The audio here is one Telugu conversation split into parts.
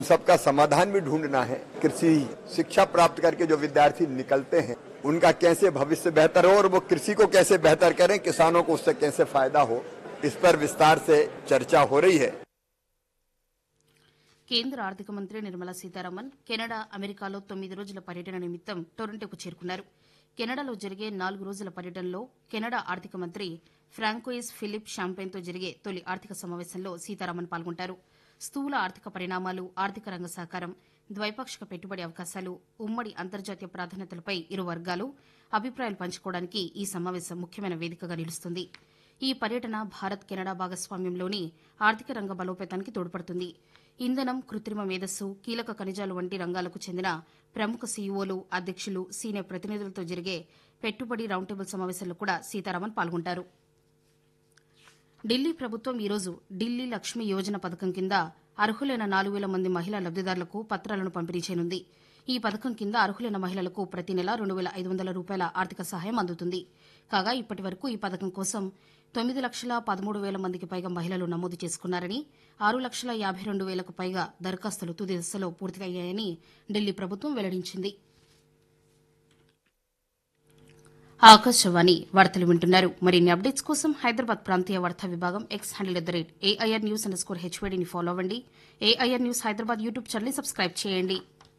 सबका समाधान भी ढूंढना है कृषि शिक्षा प्राप्त करके जो विद्यार्थी निकलते हैं उनका कैसे भविष्य बेहतर हो और वो कृषि को कैसे बेहतर करें किसानों को उससे कैसे फायदा हो इस पर विस्तार से चर्चा हो रही है కేంద్ర ఆర్థిక మంత్రి నిర్మలా సీతారామన్ కెనడా అమెరికాలో తొమ్మిది రోజుల పర్యటన నిమిత్తం టొరంటోకు చేరుకున్నారు కెనడాలో జరిగే నాలుగు రోజుల పర్యటనలో కెనడా ఆర్థిక మంత్రి ఫ్రాంకోయిస్ ఫిలిప్ షాంపెన్తో జరిగే తొలి ఆర్థిక సమావేశంలో సీతారామన్ పాల్గొంటారు స్థూల ఆర్థిక పరిణామాలు ఆర్థిక రంగ సహకారం ద్వైపాక్షిక పెట్టుబడి అవకాశాలు ఉమ్మడి అంతర్జాతీయ ప్రాధాన్యతలపై ఇరు వర్గాలు అభిప్రాయాలు పంచుకోవడానికి ఈ సమావేశం ముఖ్యమైన వేదికగా నిలుస్తుంది ఈ పర్యటన భారత్ కెనడా భాగస్వామ్యంలోని ఆర్థిక రంగ బలోపేతానికి తోడ్పడుతుంది ఇంధనం కృత్రిమ మేధస్సు కీలక ఖనిజాలు వంటి రంగాలకు చెందిన ప్రముఖ సీఈఓలు అధ్యక్షులు సీనియర్ ప్రతినిధులతో జరిగే పెట్టుబడి రౌండ్ టేబుల్ సమావేశంలో కూడా సీతారామన్ పాల్గొంటారు ఢిల్లీ ప్రభుత్వం ఈరోజు ఢిల్లీ లక్ష్మి యోజన పథకం కింద అర్హులైన నాలుగు వేల మంది మహిళా లబ్దిదారులకు పత్రాలను పంపిణీ చేయనుంది ఈ పథకం కింద అర్హులైన మహిళలకు ప్రతి నెల రెండు వేల ఐదు వందల రూపాయల ఆర్థిక సహాయం అందుతుంది కాగా ఇప్పటి వరకు ఈ పథకం కోసం తొమ్మిది లక్షల పదమూడు వేల మందికి పైగా మహిళలు నమోదు చేసుకున్నారని ఆరు లక్షల యాభై రెండు వేలకు పైగా దరఖాస్తులు తుది దశలో పూర్తయ్యాయని ఢిల్లీ ప్రభుత్వం వెల్లడించింది ఆకాశవాణి వార్తలు వింటున్నారు మరిన్ని అప్డేట్స్ కోసం హైదరాబాద్ ప్రాంతీయ వార్తా విభాగం X handle at the rate AIR news underscore హెచ్వేడిని ఫాలో అవ్వండి ఏఐఆర్ న్యూస్ హైదరాబాద్ యూట్యూబ్ ఛానల్ని సబ్స్క్రైబ్ చేయండి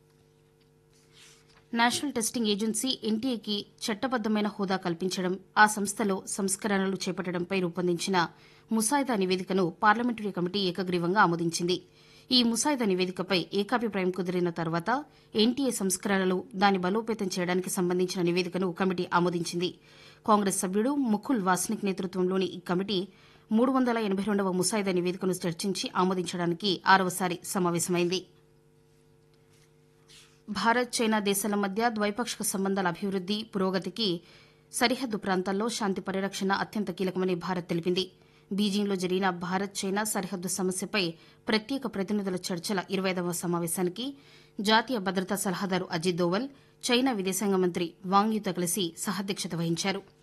నేషనల్ టెస్టింగ్ ఏజెన్సీ ఎన్టీఏకి చట్టబద్దమైన హోదా కల్పించడం ఆ సంస్థలో సంస్కరణలు చేపట్టడంపై రూపొందించిన ముసాయిదా నివేదికను పార్లమెంటరీ కమిటీ ఏకగ్రీవంగా ఆమోదించింది ఈ ముసాయిదా నివేదికపై ఏకాభిప్రాయం కుదిరిన తర్వాత ఎన్టీఏ సంస్కరణలు దాని బలోపేతం చేయడానికి సంబంధించిన నివేదికను కమిటీ ఆమోదించింది కాంగ్రెస్ సభ్యుడు ముకుల్ వాస్నిక్ నేతృత్వంలోని ఈ కమిటీ మూడు వందల ఎనబై రెండవ ముసాయిదా నివేదికను చర్చించి ఆమోదించడానికి ఆరవసారి సమావేశమైంది భారత్ చైనా దేశాల మధ్య ద్వైపాక్షిక సంబంధాల అభివృద్ది పురోగతికి సరిహద్దు ప్రాంతాల్లో శాంతి పరిరక్షణ అత్యంత కీలకమని భారత్ తెలిపింది బీజింగ్లో జరిగిన భారత్ చైనా సరిహద్దు సమస్యపై ప్రత్యేక ప్రతినిధుల చర్చల ఇరవైదవ సమావేశానికి జాతీయ భద్రతా సలహాదారు అజిత్ దోవల్ చైనా విదేశాంగ మంత్రి వాంగ్ యూతో కలిసి సహాధ్యక్షత వహించారు